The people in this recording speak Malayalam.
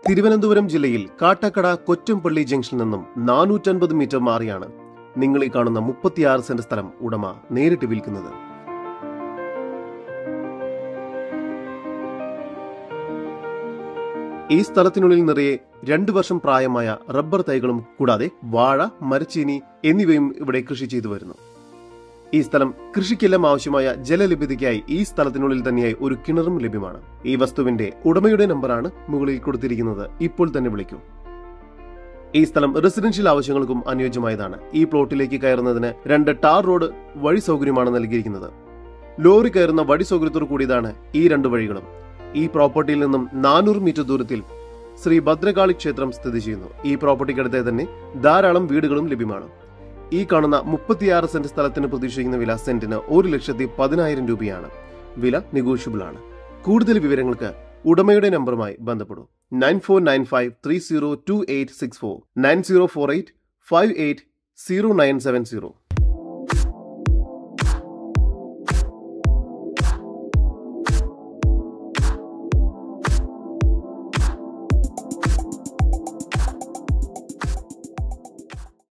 തിരുവനന്തപുരം ജില്ലയിൽ കാട്ടക്കട കൊറ്റംപള്ളി ജംഗ്ഷനിൽ നിന്നും നാനൂറ്റൻപത് മീറ്റർ മാറിയാണ് നിങ്ങൾ ഈ കാണുന്ന മുപ്പത്തിയാറ് സെന്റ് സ്ഥലം ഉടമ നേരിട്ട് വിൽക്കുന്നത് ഈ സ്ഥലത്തിനുള്ളിൽ നിറയെ രണ്ടു വർഷം പ്രായമായ റബ്ബർ തൈകളും കൂടാതെ വാഴ മരച്ചീനി എന്നിവയും ഇവിടെ കൃഷി ചെയ്തു വരുന്നു ഈ സ്ഥലം കൃഷിക്കെല്ലാം ആവശ്യമായ ജലലഭ്യതയ്ക്കായി ഈ സ്ഥലത്തിനുള്ളിൽ തന്നെയായി ഒരു കിണറും ലഭ്യമാണ് ഈ വസ്തുവിന്റെ ഉടമയുടെ നമ്പറാണ് മുകളിൽ കൊടുത്തിരിക്കുന്നത് ഇപ്പോൾ തന്നെ വിളിക്കൂ ഈ സ്ഥലം റെസിഡൻഷ്യൽ ആവശ്യങ്ങൾക്കും അനുയോജ്യമായതാണ് ഈ പ്ലോട്ടിലേക്ക് കയറുന്നതിന് രണ്ട് ടാർ റോഡ് വഴി സൗകര്യമാണ് നൽകിയിരിക്കുന്നത് ലോറി കയറുന്ന വഴി സൗകര്യത്തോടു കൂടിയതാണ് ഈ രണ്ട് വഴികളും ഈ പ്രോപ്പർട്ടിയിൽ നിന്നും നാനൂറ് മീറ്റർ ദൂരത്തിൽ ശ്രീ ഭദ്രകാളി ക്ഷേത്രം സ്ഥിതി ചെയ്യുന്നു ഈ പ്രോപ്പർട്ടിക്കടുത്തെ തന്നെ ധാരാളം വീടുകളും ലഭ്യമാണ് ഈ കാണുന്ന മുപ്പത്തിയാറ് സെന്റ് സ്ഥലത്തിന് പ്രതീക്ഷിക്കുന്ന വില സെന്റിന് ഒരു ലക്ഷത്തി പതിനായിരം രൂപയാണ് വില നെഗോഷ്യബിൾ ആണ് കൂടുതൽ വിവരങ്ങൾക്ക് ഉടമയുടെ നമ്പറുമായി ബന്ധപ്പെടൂ nine four nine five three zero two eight six four nine zero four eight five eight zero nine seven zero